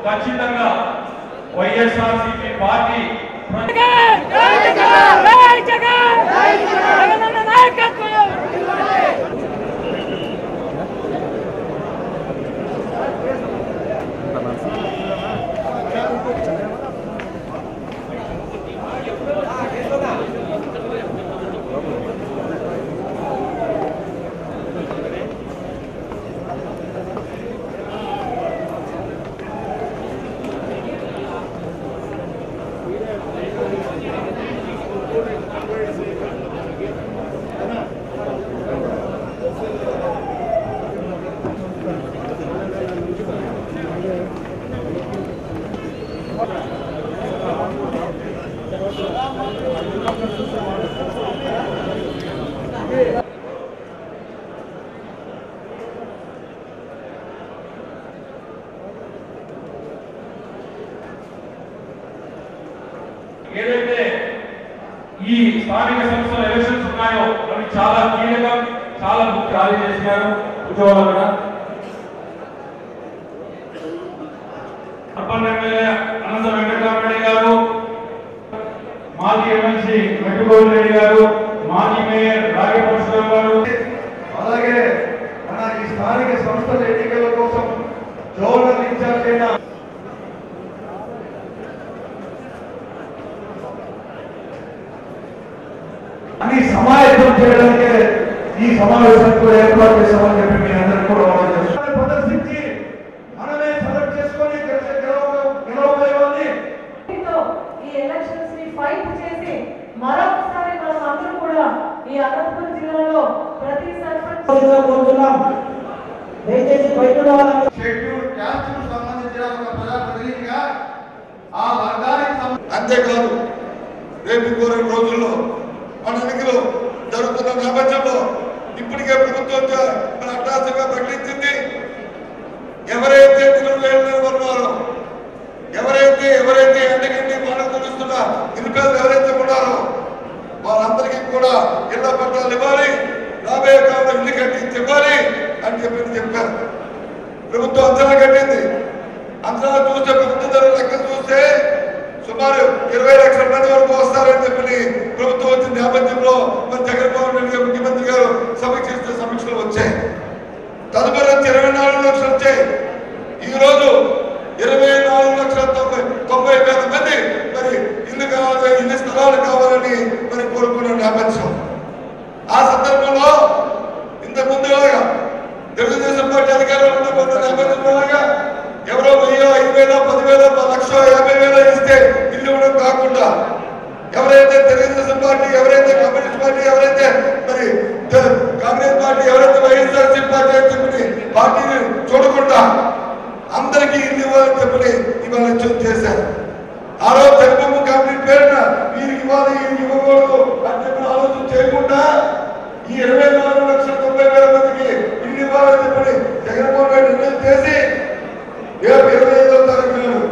ఖచ్చితంగా వైఎస్ఆర్సీపీ పార్టీ ప్ర- జై జగన్ జై జగన్ జై జగన్ జగనన్న నాయకత్వం ఏదైతే ఈ స్థానిక సంస్థల ఎలక్షన్స్ ఉన్నాయో అవి చాలా కీలకం చాలా ముఖ్య ఖాళీ చేసినారు కూర్చోవాలి కూడా అర్బన్ ఎమ్మెల్యే అనంత వెంకటరామరెడ్డి గారు మాజీ ఎమ్మెల్సీ వెంకటగోవింద రెడ్డి గారు మాజీ మేయర్ రాగే పరశురామ్ గారు అలాగే మన ఈ స్థానిక సంస్థల ఎన్నికల కోసం జోనల్ ఇన్ఛార్జ్ అయిన అన్ని సమాయత్తం చేయడానికే ఈ సమావేశాన్ని కూడా ఏర్పాటు చేశామని చెప్పి మీ అందరికీ కూడా మనం చేస్తున్నాం ప్రదర్శించి మనమే సెలెక్ట్ చేసుకొని గెలిచే- గెలవ- గెలవబోయే వాళ్ళని తో ఈ ఎలక్షన్స్ ని ఫైట్ చేసి మరొకసారి మనం అందరూ కూడా ఈ అనంతపురం జిల్లాలో ప్రతి సర్పంచ్ కోరుతున్నాం దయచేసి బయట ఉన్న వాళ్ళందరూ షెడ్యూల్ క్యాస్ట్ కు సంబంధించిన ఒక ప్రజాప్రతినిధిగా ఆ వర్గానికి సంబంధించి అంతేకాదు రేపు ఇంకో రెండు రోజుల్లో మన ఎన్నికలు జరుగుతున్న నేపథ్యంలో ఇప్పటికే ప్రభుత్వం చ- మన అట్టాసంగా ప్రకటించింది ఎవరైతే నిలువలేని ఉన్నారో ఎవరైతే ఎవరైతే ఎండగండి వాళ్ళకు తెలుస్తున్న నిరుపేదలు ఎవరైతే ఉన్నారో వాళ్ళందరికీ కూడా ఇళ్ల పట్టాలు ఇవ్వాలి రాబోయే కాలంలో ఇల్లు కట్టించి ఇవ్వాలి అని చెప్పి చెప్పారు ప్రభుత్వం అంచనా కట్టింది అంచనా చూస్తే ప్రభుత్వ ధర లెక్క చూస్తే సుమారు ఇరవై లక్షల మంది వరకు వస్తారని చెప్పి ప్రభుత్వం వచ్చిన నేపథ్యంలో మరి జగన్మోహన్ రెడ్డి గారు ముఖ్యమంత్రి గారు సమీక్షిస్తే సమీక్షలు వచ్చాయి తదుపరి వచ్చి ఇరవై నాలుగు లక్షలు వచ్చాయి ఈ రోజు ఇరవై నాలుగు లక్షల తొంభై తొంభై వేల మంది మరి ఇల్లు కావాలి ఇల్లు స్థలాలు కావాలని మరి కోరుకున్న నేపథ్యం ఆ సందర్భంలో ఇంతకు ముందులాగా తెలుగుదేశం పార్టీ అధికారంలో ఉన్న కొంత నేపథ్యంలోగా ఎవరో వెయ్యో ఐదు వేల పదివేల లక్ష యాభై వేల ఇస్తే ఇల్లు ఇవ్వడం కాకుండా ఎవరైతే తెలుగుదేశం పార్టీ ఎవరైతే కమ్యూనిస్ట్ పార్టీ ఎవరైతే మరి ద- కాంగ్రెస్ పార్టీ ఎవరైతే వైఎస్ఆర్సీ పార్టీ అని చెప్పి పార్టీని చూడకుండా అందరికీ ఇల్లు ఇవ్వాలని చెప్పి ఇవాళ నిశ్చయం చేశారు ఆ రోజు తెలుగు కంపెనీ పేరున వీరికి ఇవ్వాలి వీరికి ఇవ్వకూడదు అని చెప్పి ఆలోచన చేయకుండా ఈ ఇరవై నాలుగు లక్షల తొంభై వేల మందికి ఇల్లు ఇవ్వాలని చెప్పి జగన్మోహన్ రెడ్డి నిర్ణయం చేసి రేపు ఇరవై ఐదో తారీఖు నాడు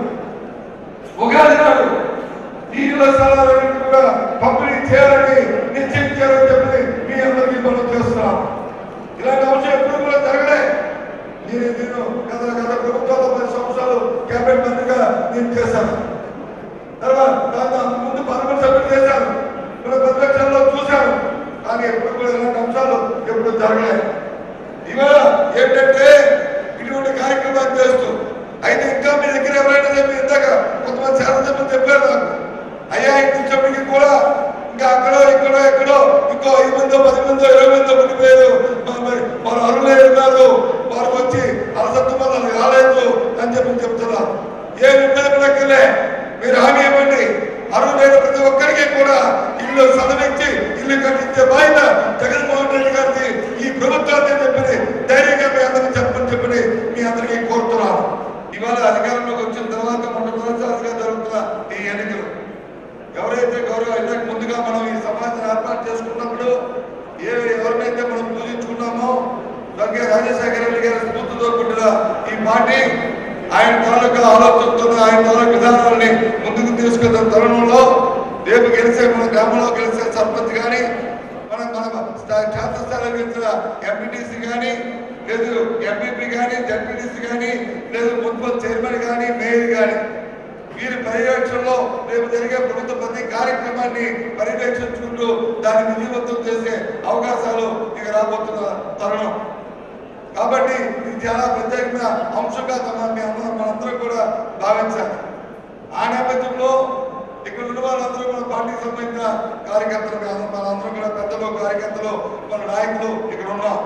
ఉగాది నాడు నీళ్ళ స్థలాలన్నింటి కూడా పంపిణీ చేయాలని నిశ్చయించారని చెప్పి మీ అందరికీ మనం చేస్తున్నాం ఇలాంటి అంశం ఎప్పుడు కూడా జరగలే నేను నేను గత గత ప్రభుత్వాలు పది సంవత్సరాలు క్యాబినెట్ మంత్రిగా నేను చేశాను తర్వాత దాని అంత ముందు పదకొండు సభ్యులు చేశాను మన ప్రతిపక్షంలో చూశాను కానీ ఎప్పుడు కూడా ఇలాంటి అంశాలు ఎప్పుడు జరగలేదు ఇవాళ ఏంటంటే ఇటువంటి కార్యక్రమాలు చేస్తూ అయితే ఇంకా మీ దగ్గర ఎవరైనా చెప్పి ఇందాక కొంతమంది శాసనసభ్యులు చెప్పారు నాకు అయ్యా ఇంటికి కూడా ఇంకా అక్కడో ఇక్కడో ఎక్కడో ఇంకో ఐదు మందో పది మందో ఇరవై మందో ఉండిపోయారు మరి మరి వారు అరులే ఉన్నారు వారు వచ్చి అలసత్వం వల్ల రాలేదు అని చెప్పి చెప్తున్నారు ఏమి ఇబ్బంది పడక్కలే మీరు హామీ ఇవ్వండి అర్హులైన ప్రతి ఒక్కరికి కూడా ఇల్లు సదవించి ఇల్లు కట్టించే బాధ్యత జగన్మోహన్ రెడ్డి గారిది ఈ ప్రభుత్వాన్ని చెప్పని ధైర్యంగా మీ అందరికీ చెప్పని చెప్పని మీ అందరికీ కోరుతున్నాను ఇవాళ అధికారంలోకి వచ్చిన తర్వాత మొట్టమొదటిసారిగా జరుగుతున్న ఈ ఎన్నికలు ఎవరైతే గౌరవ ఇంతకు ముందుగా మనం ఈ సమాజాన్ని ఏర్పాటు చేసుకున్నప్పుడు ఏ ఎవరినైతే మనం పూజించుకున్నామో స్వర్గీయ రాజశేఖర రెడ్డి గారి స్ఫూర్తితో కూడిన ఈ పార్టీ ఆయన తాలూకా ఆలోచనతో ఆయన తాలూకా విధానాలని ముందుకు తీసుకున్న తరుణంలో రేపు గెలిచే మన గ్రామంలో గెలిచే సర్పంచ్ కానీ మన మన స్థా- క్షేత్రస్థాయిలో గెలిచిన ఎంపీటీసీ కానీ లేదు ఎంపీపీ కానీ జడ్పీటీసీ కానీ లేదు మున్సిపల్ చైర్మన్ కానీ మేయర్ మేయర్ కానీ వీరి పర్యవేక్షణలో రేపు జరిగే ప్రభుత్వ ప్రతి కార్యక్రమాన్ని పర్యవేక్షించుకుంటూ దాన్ని విజయవంతం చేసే అవకాశాలు ఇక రాబోతున్న తరుణం కాబట్టి ఇది చాలా ప్రత్యేకమైన అంశంగా తమ మీ అందరం మనందరం కూడా భావించాలి ఆ నేపథ్యంలో ఇక్కడ ఉన్న వాళ్ళందరూ మన పార్టీకి సంబంధించిన కార్యకర్తలు కాదు మనందరం కూడా పెద్దలు కార్యకర్తలు మన నాయకులు ఇక్కడ ఉన్నాం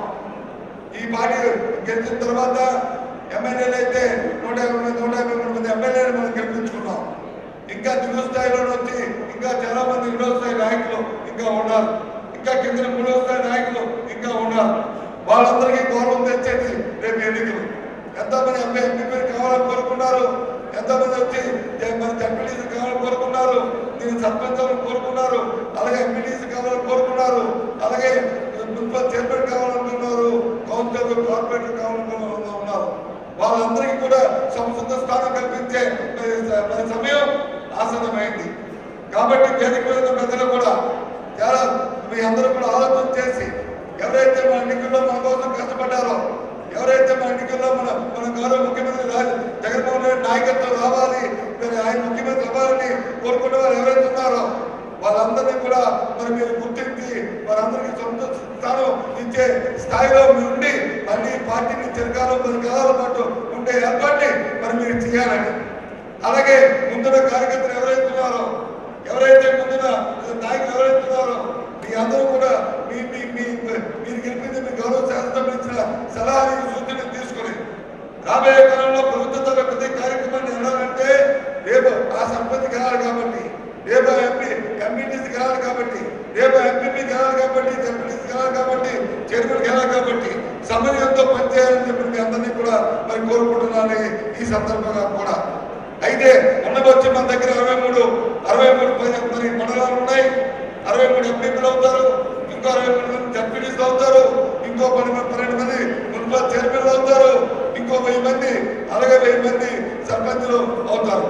ఈ పార్టీ గెలిచిన తర్వాత ఎమ్మెల్యేలు అయితే నూట యాభై మంది నూట యాభై మూడు మంది ఎమ్మెల్యేలు మనం గెలిపించుకున్నాం ఇంకా దిగువ స్థాయిలో వచ్చి ఇంకా చాలా మంది రెండో స్థాయి నాయకులు ఇంకా ఉన్నారు ఇంకా కింద మూడో స్థాయి నాయకులు ఇంకా ఉన్నారు వాళ్ళందరికీ గౌరవం తెచ్చేది రేపు ఎన్నికలు ఎంతమంది ఎంపీ ఎంపీ కావాలని కోరుకున్నారు ఎంతమంది వచ్చి జ- మన జడ్పీటీసీ కావాలని కోరుకున్నారు నేను సర్పంచ్ అవ్వాలని కోరుకున్నారు అలాగే ఎంపీటీసీ కావాలని కోరుకున్నారు అలాగే మున్సిపల్ చైర్మన్ కావాలనుకున్నారు కౌన్సిలర్ కార్పొరేటర్ కావాలనుకున్నారు ఉన్నారు వాళ్ళందరికీ కూడా సంస్కృత స్థానం కల్పించే మరి స- మరి సమయం ఆసన్నమైంది కాబట్టి వేదిక మీద ఉన్న పెద్దలు కూడా చాలా మీ అందరూ కూడా ఆలోచన చేసి ఎవరైతే మన ఎన్నికల్లో మన కోసం కష్టపడ్డారో ఎవరైతే మన ఎన్నికల్లో మన మన గౌరవ ముఖ్యమంత్రి రాజ జగన్మోహన్ రెడ్డి నాయకత్వం రావాలి మరి ఆయన ముఖ్యమంత్రి అవ్వాలని కోరుకునే వారు ఎవరైతే ఉన్నారో వాళ్ళందరినీ కూడా మరి మీరు గుర్తించి వారందరికీ సొంత స్థానం ఇచ్చే స్థాయిలో మీరు ఉండి మళ్ళీ పార్టీని చిరకాలం పది కాలాల పాటు ఉండే ఏర్పాటుని మరి మీరు చేయాలని అలాగే ముందున్న కార్యకర్తలు ఎవరైతే ఉన్నారో ఎవరైతే ముందున నాయకులు ఎవరైతే ఉన్నారో మీ అందరూ కూడా మీ మీ మీ మీరు గెలిపించి మీ గౌరవ శాసనసభ ఇచ్చిన సలహాలు సూచనలు తీసుకుని రాబోయే కాలంలో ప్రభుత్వ తరఫున ప్రతి కార్యక్రమాన్ని వెళ్ళాలంటే రేపు ఆ సంపత్తి కలాలి కాబట్టి రేపు ఎంపీ ఎంపీటీసీ కలాలి కాబట్టి రేపు ఎంపీపీ కలాలి కాబట్టి ఎంపీటీసీ కలాలి కాబట్టి చైర్మన్ కలాలి కాబట్టి సమన్వయంతో పనిచేయాలని చెప్పి మీ అందరినీ కూడా మరి కోరుకుంటున్నాను ఈ సందర్భంగా కూడా అయితే ఉండవచ్చు మన దగ్గర అరవై మూడు అరవై మూడు పది మరి మండలాలు ఉన్నాయి అరవై మూడు ఎంపీలు అవుతారు ఇంకో అరవై మూడు మంది జడ్పీటీసీలు అవుతారు ఇంకో పది మంది పన్నెండు మంది మున్సిపల్ చైర్మన్లు అవుతారు ఇంకో వెయ్యి మంది అలాగే వెయ్యి మంది సర్పంచులు అవుతారు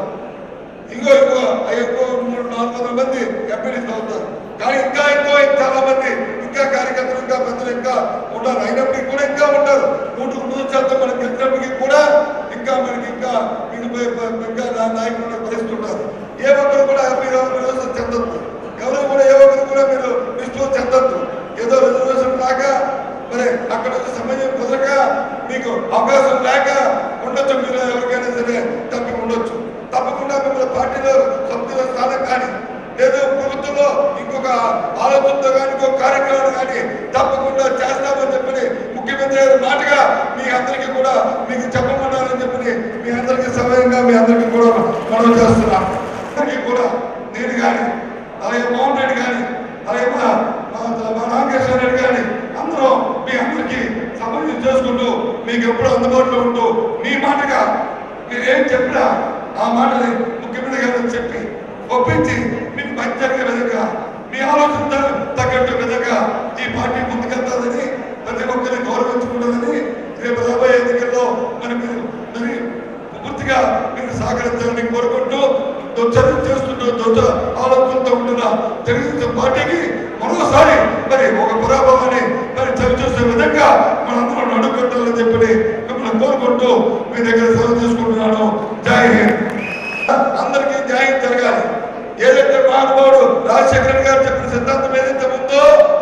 ఇంకో ఇంకో ఇంకో మూడు నాలుగు వందల మంది ఎంపీటీసీలు అవుతారు కానీ ఇంకా ఎక్కువ చాలా మంది ఇంకా కార్యకర్తలు ఇంకా పెద్దలు ఇంకా ఉన్నారు అయినప్పటికీ కూడా ఇంకా ఉంటారు నూటికి నూరు శాతం మనకి గెలిచినప్పటికీ కూడా ఇంకా మనకి ఇంకా మిగిలిపోయే ప- ఇంకా నా- నాయకులు ఉన్న పరిస్థితి ఉన్నారు ఏ ఒక్కరు కూడా మీరు రిజర్వేషన్ చెందొద్దు ఎవరు కూడా ఏ ఒక్కరు కూడా మీరు నిష్ఠూరం చెందొద్దు ఏదో రిజర్వేషన్ రాక మరి అక్కడ వచ్చే సమయం కుదరక మీకు అవకాశం లేక ఉండొచ్చు మీరు ఎవరికైనా సరే తప్పి ఉండొచ్చు తప్పకుండా మిమ్మల్ని పార్టీలో సభ్యుల స్థానం కానీ లేదు ప్రభుత్వంలో ఇంకొక ఆలోచనతో కానీ ఇంకొక కార్యక్రమాలు కానీ తప్పకుండా చేస్తామని చెప్పని ముఖ్యమంత్రి గారి మాటగా మీ అందరికీ కూడా మీకు చెప్పమన్నారని చెప్పని మీ అందరికీ సమయంగా మీ అందరికీ కూడా మనం చేస్తున్నాం అందరికీ కూడా నేను కానీ అలాగే మోహన్ రెడ్డి కానీ అలాగే మా మా- మా రామకృష్ణ రెడ్డి కానీ అందరూ మీ అందరికీ సమన్వయం చేసుకుంటూ మీకు ఎప్పుడు అందుబాటులో ఉంటూ మీ మాటగా మీరు ఏం చెప్పినా ఆ మాటని ముఖ్యమంత్రి గారు చెప్పి ఒప్పించి మీకు మంచి జరిగే విధంగా మీ ఆలోచన తగ్గట్టు విధంగా ఈ పార్టీ ముందుకెళ్తాదని ప్రతి ఒక్కరిని గౌరవించుకుంటుందని రేపు రాబోయే ఎన్నికల్లో మరి మీరు మరి పూర్తిగా మీరు సహకరించాలని కోరుకుంటూ దొచ్చలు చేస్తుంటూ దొచ్చ ఆలోచనతో ఉంటున్న తెలుగుదేశం పార్టీకి మరోసారి మరి ఒక పురాభవాన్ని మరి చవి చూసే విధంగా మనందరం నడుకుంటామని చెప్పి మిమ్మల్ని కోరుకుంటూ మీ దగ్గర సెలవు తీసుకుంటున్నాను జై హింద్ అందరికీ న్యాయం జరగాలి ఏదైతే మహానుభావుడు రాజశేఖర రెడ్డి గారు చెప్పిన సిద్ధాంతం ఏదైతే ఉందో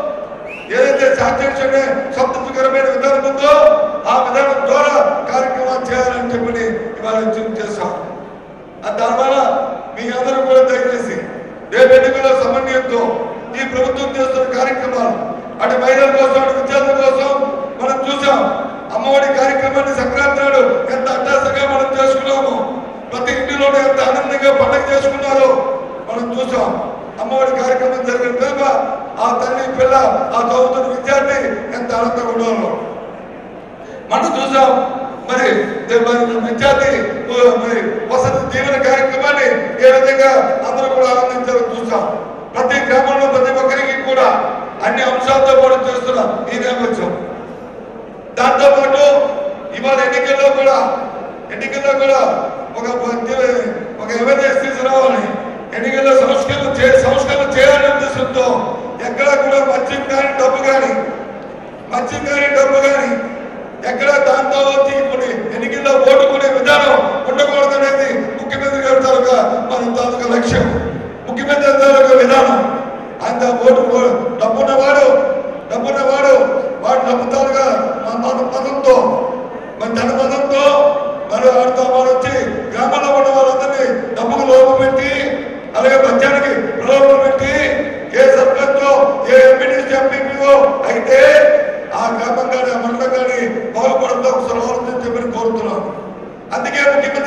ఏదైతే శాస్త్రీయ సంతృప్తికరమైన విధానం ఉందో ఆ విధానం ద్వారా కార్యక్రమాలు చేయాలని చెప్పని ఇవాళ చూపు చేశాం ఆ దానివల్ల మీ అందరూ కూడా దయచేసి రేపు ఎన్నికల సమన్వయంతో ఈ ప్రభుత్వం చేస్తున్న కార్యక్రమాలు అటు మహిళల కోసం అటు విద్యార్థుల కోసం మనం చూసాం అమ్మఒడి కార్యక్రమాన్ని సంక్రాంతి నాడు ఎంత అట్టాసంగా మనం చేసుకున్నాము ప్రతి ఇంటిలోనూ ఎంత ఆనందంగా పండుగ చేసుకున్నారో మనం చూసాం అమ్మఒడి కార్యక్రమం జరిగిన పిల్లల ఆ తల్లి పిల్ల ఆ చదువుతున్న విద్యార్థి ఎంత ఆనందంగా ఉన్నారో మనం చూసాం మరి దే- మరి విద్యార్థి ఓ, మరి వసతి దీవెన కార్యక్రమాన్ని ఏ విధంగా అందరూ కూడా ఆనందించారో చూసాం ప్రతి గ్రామంలో ప్రతి ఒక్కరికి కూడా అన్ని అంశాలతో పాటు చేస్తున్న ఈ నేపథ్యం దాంతో పాటు ఇవాళ ఎన్నికల్లో కూడా ఎన్నికల్లో కూడా ఒక ప- ఒక అవేర్నెస్ తీసుకురావాలని ఎన్నికల్లో సంస్కరణ చే సంస్కరణ చేయాలనే ఉద్దేశంతో ఎక్కడా కూడా మద్యం కానీ డబ్బు కానీ మద్యం కానీ డబ్బు కానీ ఎక్కడ దాంతో వచ్చి ఇప్పుడు ఎన్నికల్లో ఓటుకునే విధానం ఉండకూడదనేది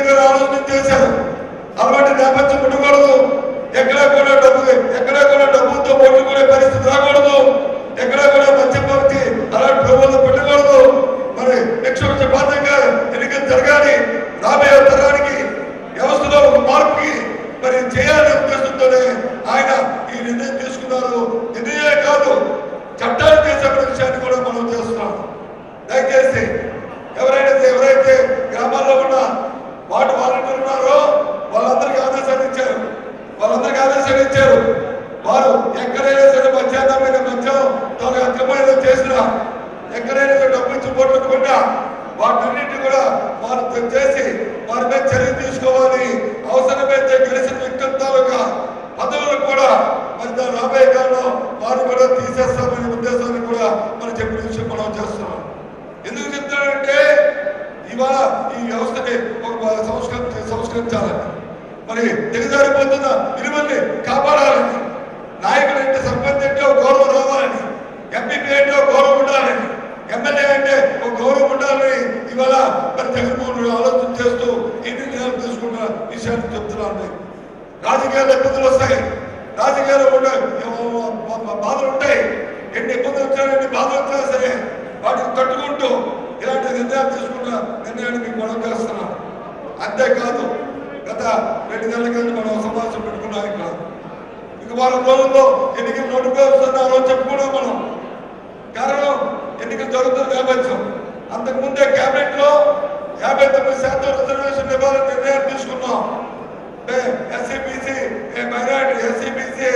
గారు ఆలోచన చేశారు అలాంటి నేపథ్యం ఉండకూడదు ఎక్కడా కూడా డబ్బు ఎక్కడా కూడా డబ్బుతో కొట్టుకునే పరిస్థితి రాకూడదు ఎక్కడా కూడా మధ్యపంక్తి అలాంటి ప్రభుత్వం పెట్టకూడదు మరి నిక్షేపంగా ఎన్నికలు జరగాలి రాబోయే తరానికి వ్యవస్థలో ఒక మార్పుకి మరి చేయాలనే ఉద్దేశంతోనే ఆయన ఈ నిర్ణయం తీసుకున్నారు నిర్ణయమే కాదు చట్టాలు చేసే విషయాన్ని కూడా మనం చేస్తున్నాం దయచేసి ఎవరైనా ఎవరైతే గ్రామాల్లో ఉన్న వార్డు వాలంటీర్లు ఉన్నారో వాళ్ళందరికీ ఆదేశాలు ఇచ్చారు వాళ్ళందరికీ ఆదేశాలు ఇచ్చారు వారు ఎక్కడైనా సరే మధ్యాహ్నం మీద మధ్యాహ్నం తాను అక్రమైన చేసినా ఎక్కడైనా సరే డబ్బు ఇచ్చి పోగొట్టుకున్నా వాటన్నింటి కూడా వారు చేసి వారి మీద చర్య తీసుకోవాలి అవసరమైతే గెలిచిన వ్యక్తుల తాలూకా పదవులకు కూడా మరి దాని రాబోయే కాలంలో వారు కూడా తీసేస్తామనే ఉద్దేశాన్ని కూడా మనం చెప్పిన విషయం మనం చేస్తున్నాం ఎందుకు చెప్తానంటే ఇవాళ ఈ వ్యవస్థని ఒక సంస్కరణ సంస్కరించాలని మరి దిగజారిపోతున్న విలువల్ని కాపాడాలని నాయకుడు అంటే సర్పంచ్ అంటే ఒక గౌరవం రావాలని ఎంపీపీ అంటే ఒక గౌరవం ఉండాలని ఎమ్మెల్యే అంటే ఒక గౌరవం ఉండాలని ఇవాళ మరి జగన్మోహన్ రెడ్డి ఆలోచన చేస్తూ ఈ నిర్ణయాలు తీసుకున్న విషయాన్ని చెప్తున్నాను రాజకీయాల్లో ఇబ్బందులు వస్తాయి రాజకీయాల్లో ఉండే బాధలు ఉంటాయి ఎన్ని ఇబ్బందులు వచ్చినా ఎన్ని బాధలు వచ్చినా సరే వాటిని తట్టుకుంటూ ఇలాంటి నిర్ణయాలు తీసుకున్న నిర్ణయాన్ని మీకు మనం చేస్తున్నాం అంతేకాదు గత రెండు నెలల క్రితం మనం సమావేశం పెట్టుకున్నాం ఇక్కడ ఇంక వారం రోజుల్లో ఎన్నికలు నోటిఫికేషన్ వస్తున్నారో చెప్పుకున్నాం మనం కారణం ఎన్నికలు జరుగుతున్న నేపథ్యం అంతకుముందే కేబినెట్ లో యాభై తొమ్మిది శాతం రిజర్వేషన్ ఇవ్వాలని నిర్ణయం తీసుకున్నాం ఎస్సీబీసీ మైనారిటీ ఎస్సీబీసీ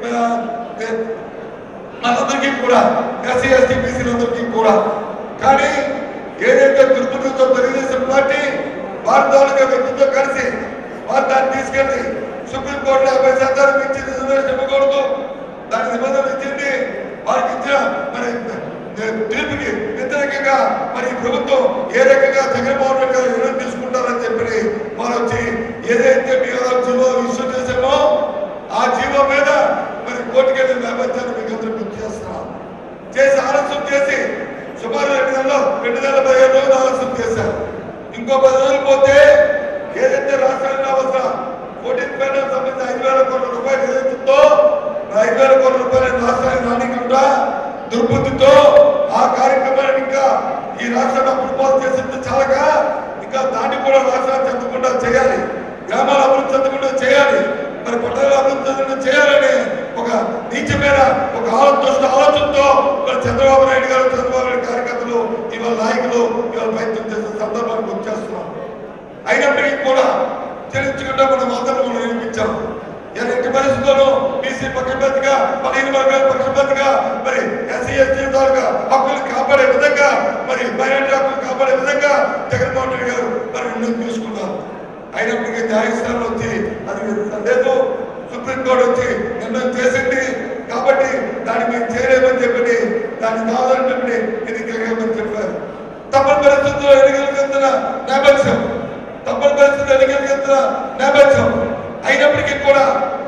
మనందరికీ కూడా ఎస్సీ ఎస్టీ బీసీలందరికీ కూడా కానీ ఏదైతే దుర్బుద్ధితో తెలుగుదేశం పార్టీ వారి తాలూకా వ్యక్తితో కలిసి వారు దాన్ని తీసుకెళ్లి సుప్రీంకోర్టులో యాభై శాతానికి ఇచ్చి రిజర్వేషన్ ఇవ్వకూడదు దాని నిబంధనలు ఇచ్చింది వారికి ఇచ్చిన మరి తీర్పుకి వ్యతిరేకంగా మరి ఈ ప్రభుత్వం ఏ రకంగా జగన్మోహన్ రెడ్డి గారు నిర్ణయం తీసుకుంటారని చెప్పి వారు వచ్చి ఏదైతే మీరు జీవో ఇష్యూ చేసామో ఆ జీవో మీద మరి కోర్టుకెళ్ళిన నేపథ్యాన్ని మీకు అందరూ గుర్తు చేస్తున్నాం చేసి ఆలస్యం చేసి సుమారు రెండు నెలలు రెండు నెలల పదిహేను రోజులు ఆలస్యం చేశారు ఇంకో పది రోజులు పోతే ఏదైతే రాష్ట్రానికి రావాల్సిన ఫోర్టీన్ పైన సంబంధించి ఐదు వేల కోట్ల రూపాయలు ఏదైతుందో ఐదు వేల కోట్ల రూపాయలు రాష్ట్రానికి రానికుండా దుర్బుద్ధితో ఆ కార్యక్రమాన్ని ఇంకా ఈ రాష్ట్రాన్ని అప్పుడు పాలు చేసింది చాలగా ఇంకా దాన్ని కూడా రాష్ట్రాన్ని చెందకుండా చేయాలి గ్రామాల అభివృద్ధి చెందకుండా చేయాలి మరి పట్టణాల అభివృద్ధి చెందకుండా చేయాలని ఒక నీచమైన ఒక ఆలోచన ఆలోచనతో మరి చంద్రబాబు నాయుడు గారు చంద్రబాబు నాయుడు కార్యకర్తలు ఇవాళ నాయకులు ఇవాళ ప్రయత్నం చేసిన సందర్భాన్ని గుర్తు చేస్తున్నాం అయినప్పటికీ కూడా చెల్లించకుండా మనం అందరం మనం నిర్మించాం ఎలాంటి పరిస్థితుల్లో బీసీ పక్షపాతిగా పదిహేను వర్గాల పక్షపాతిగా మరి ఎస్సీ ఎస్టీ తాలూకా హక్కులు కాపాడే విధంగా మరి మైనార్టీ హక్కులు కాపాడే విధంగా జగన్మోహన్ రెడ్డి గారు మరి నిర్ణయం తీసుకున్నారు అయినప్పటికీ న్యాయస్థానం వచ్చి అది లేదు సుప్రీంకోర్టు వచ్చి నిర్ణయం చేసింది కాబట్టి దాన్ని మేము చేయలేమని చెప్పి దాన్ని కావాలని చెప్పి ఎన్నికలేమని చెప్పారు తప్పని పరిస్థితుల్లో ఎన్నికల నేపథ్యం తప్పని పరిస్థితుల్లో ఎన్నికల నేపథ్యం అయినప్పటికీ కూడా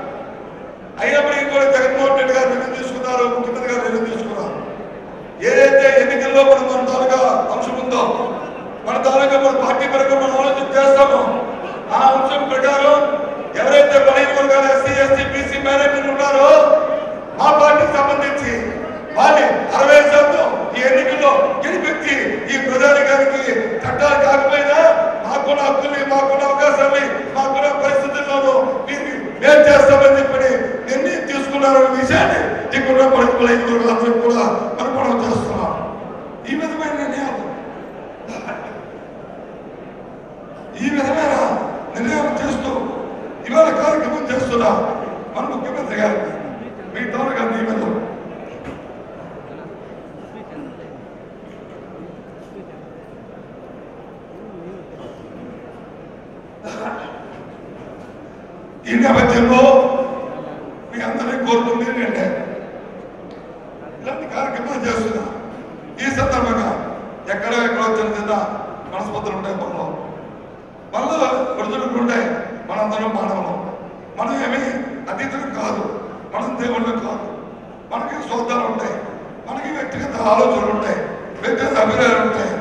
అయినప్పటికీ కూడా జగన్మోహన్ రెడ్డి గారు నిర్ణయం తీసుకున్నారు ముఖ్యమంత్రి గారు నిర్ణయం తీసుకున్నారు ఏదైతే ఎన్నికల్లో మనం మన తాలూకా అంశం ఉందో మన తాలూకా మన పార్టీ పరంగా మనం ఆలోచన చేస్తామో ఆ అంశం ప్రకారం ఎవరైతే బలహీన వర్గాలు ఎస్సీ ఎస్టీ బీసీ మేనేజ్మెంట్ ఉన్నారో మా పార్టీకి సంబంధించి వాళ్ళని అరవై శాతం ఈ ఎన్నికల్లో గెలిపించి ఈ ప్రజానికానికి చట్టాలు కాకపోయినా మాకున్న హక్కుల్ని మాకున్న అవకాశాన్ని మాకున్న పరిస్థితుల్లోనూ మీరు మేం చేస్తామని చెప్పి నిర్ణయం తీసుకున్నారనే విషయాన్ని ఇక్కడ మనకు బలహీన వర్గాలందరికీ కూడా మనం మనం చేస్తున్నాం ఈ విధమైన నిర్ణయాలు ఈ విధమైన నిర్ణయం చేస్తూ ఇవాళ కార్యక్రమం చేస్తున్నా మన ముఖ్యమంత్రి గారు మీ తాలూకా నియమితం ఈ నేపథ్యంలో మీ అందరినీ కోరుతుంది ఏంటంటే ఇలాంటి కార్యక్రమాలు చేస్తున్నా ఈ సందర్భంగా ఎక్కడో ఎక్కడో చిన్న చిన్న మనస్పతులు ఉంటాయి మనలో మనలో ఒడిదుడుకులు ఉంటాయి మనందరం మానవులు మనం ఏమి అతీతులు కాదు మనం దేవుళ్ళు కాదు మనకి సోదాలు ఉంటాయి మనకి వ్యక్తిగత ఆలోచనలు ఉంటాయి వ్యక్తిగత అభిప్రాయాలు ఉంటాయి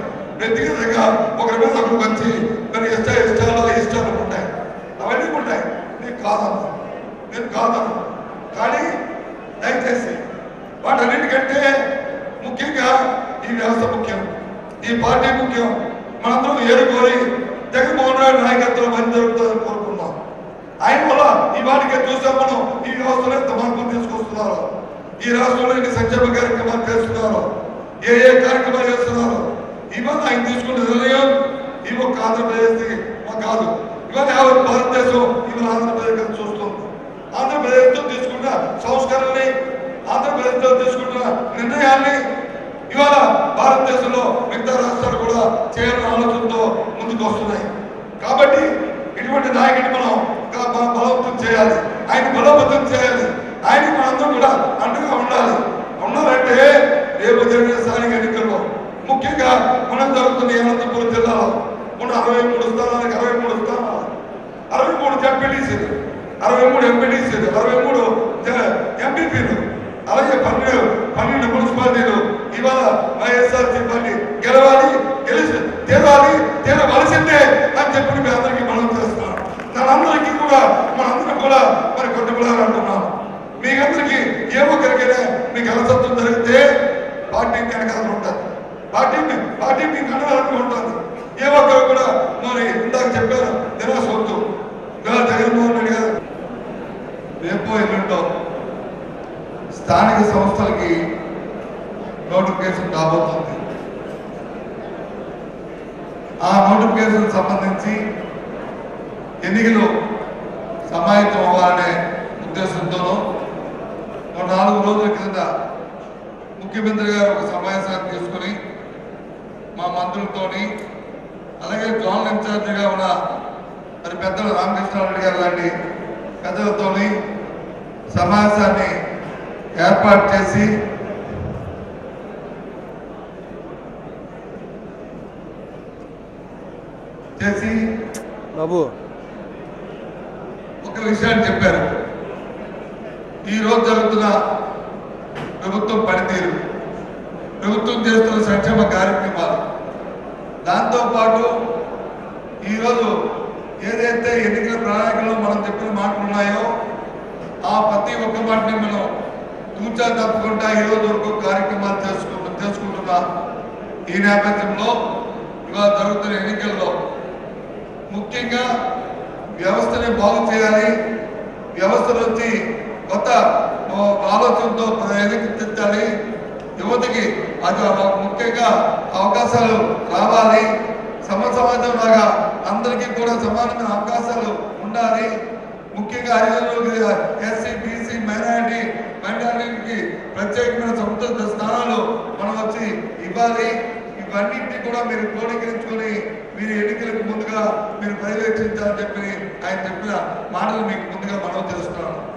వ్యక్తిగతంగా ఒకరి మీద ఒకరు వచ్చి మరి ఇష్ట ఇష్టాలు ఇష్టాలు ఉంటాయి అవన్నీ ఉంటాయి నేను కాదను నేను కాదను కానీ దయచేసి వాటన్నిటికంటే ముఖ్యంగా ఈ వ్యవస్థ ముఖ్యం ఈ పార్టీ ముఖ్యం మనందరం ఏరుకోరి జగన్మోహన్ రెడ్డి నాయకత్వం మంచి జరుగుతుందని కోరుకున్నాం ఆయన వల్ల ఈ వాటికే చూసాం మనం ఈ వ్యవస్థలో ఎంత మార్పులు తీసుకొస్తున్నారు ఈ రాష్ట్రంలో ఎన్ని సంక్షేమ కార్యక్రమాలు చేస్తున్నారు ఏ ఏ కార్యక్రమాలు చేస్తున్నారు ఇవాళ ఆయన తీసుకున్న నిర్ణయం ఈ ఒక్క ఆంధ్రప్రదేశ్ కాదు ఇవాళ యావత్ భారతదేశం ఇవాళ ఆంధ్రప్రదేశ్ చూస్తుంది ఆంధ్రప్రదేశ్తో తీసుకున్న సంస్కరణని ఆంధ్రప్రదేశ్తో తీసుకున్న నిర్ణయాల్ని ఇవాళ భారతదేశంలో మిగతా రాష్ట్రాలు కూడా చేయాలన్న ఆలోచనతో ముందుకు వస్తున్నాయి కాబట్టి ఇటువంటి నాయకుడిని మనం గా- బ- బలవంతం చేయాలి ఆయన బలోపేతం చేయాలి ఆయన మనందరం కూడా అండగా ఉండాలి ఉండాలంటే రేపు జరిగిన స్థానిక ఎన్నికల్లో ముఖ్యంగా మనం జరుగుతున్న ఈ అనంతపురం జిల్లాలో ఉన్న అరవై మూడు స్థానాలకు అరవై మూడు స్థానాలు అరవై మూడు జడ్పీటీసీలు అరవై మూడు ఎంపీటీసీలు అరవై మూడు ఎంపీపీలు అలాగే పన్నెండు పన్నెండు మున్సిపాలిటీలు ఇవాళ వైఎస్ఆర్సీ పార్టీ గెలవాలి గెలిచి తీరాలి తీరవలసిందే అని చెప్పి మీ అందరికీ మనం చేస్తున్నాం మనందరికీ కూడా మనందరం కూడా మరి కొట్టుబడాలి అంటున్నాం మీకందరికీ ఏ ఒక్కరికైనా మీకు అలసత్వం జరిగితే పార్టీ మీ వెనకాల ఉంటుంది పార్టీ మీ- పార్టీ మీకు అండగా ఉంటుంది ఏ ఒక్కరు కూడా మరి ఇందాక చెప్పారు నిరాశ వద్దు ఇవాళ జగన్మోహన్ రెడ్డి గారు రేపో ఎల్లుండో స్థానిక సంస్థలకి నోటిఫికేషన్ రాబోతుంది ఆ నోటిఫికేషన్ సంబంధించి ఎన్నికలు సమాయత్తం అవ్వాలనే ఉద్దేశంతోనూ ఒక నాలుగు రోజుల కింద ముఖ్యమంత్రి గారు ఒక సమావేశాన్ని తీసుకుని మా మంత్రులతోని అలాగే జోనల్ ఇన్ఛార్జిగా ఉన్న మరి పెద్దలు రామకృష్ణారెడ్డి గారు లాంటి పెద్దలతోని సమావేశాన్ని ఏర్పాటు చేసి చేసి బాబు ఒక విషయాన్ని చెప్పారు ఈ రోజు జరుగుతున్న ప్రభుత్వం పనితీరు ప్రభుత్వం చేస్తున్న సంక్షేమ కార్యక్రమాలు దాంతో పాటు ఈరోజు ఏదైతే ఎన్నికల ప్రణాళికలో మనం చెప్పిన మాటలు ఉన్నాయో ఆ ప్రతి ఒక్క మాటని మనం తూచా తప్పకుండా ఈ రోజు వరకు కార్యక్రమాలు చేసుకుంటూ చేసుకుంటున్నాం ఈ నేపథ్యంలో ఇవాళ జరుగుతున్న ఎన్నికల్లో ముఖ్యంగా వ్యవస్థని బాగు చేయాలి వ్యవస్థ నుంచి కొత్త ఓ, ఆలోచనతో ఎదుగుతించాలి యువతకి అది ఒక ముఖ్యంగా అవకాశాలు రావాలి సమ సమాజం లాగా అందరికీ కూడా సమానమైన అవకాశాలు ఉండాలి ముఖ్యంగా హరిజనులకి ఎస్సీ బీసీ మైనారిటీ మైనారిటీకి ప్రత్యేకమైన సముద్ర స్థానాలు మనం వచ్చి ఇవ్వాలి ఇవన్నింటినీ కూడా మీరు క్రోడీకరించుకొని మీరు ఎన్నికలకు ముందుగా మీరు పర్యవేక్షించాలని చెప్పి ఆయన చెప్పిన మాటలు మీకు ముందుగా మనం తెలుస్తున్నాను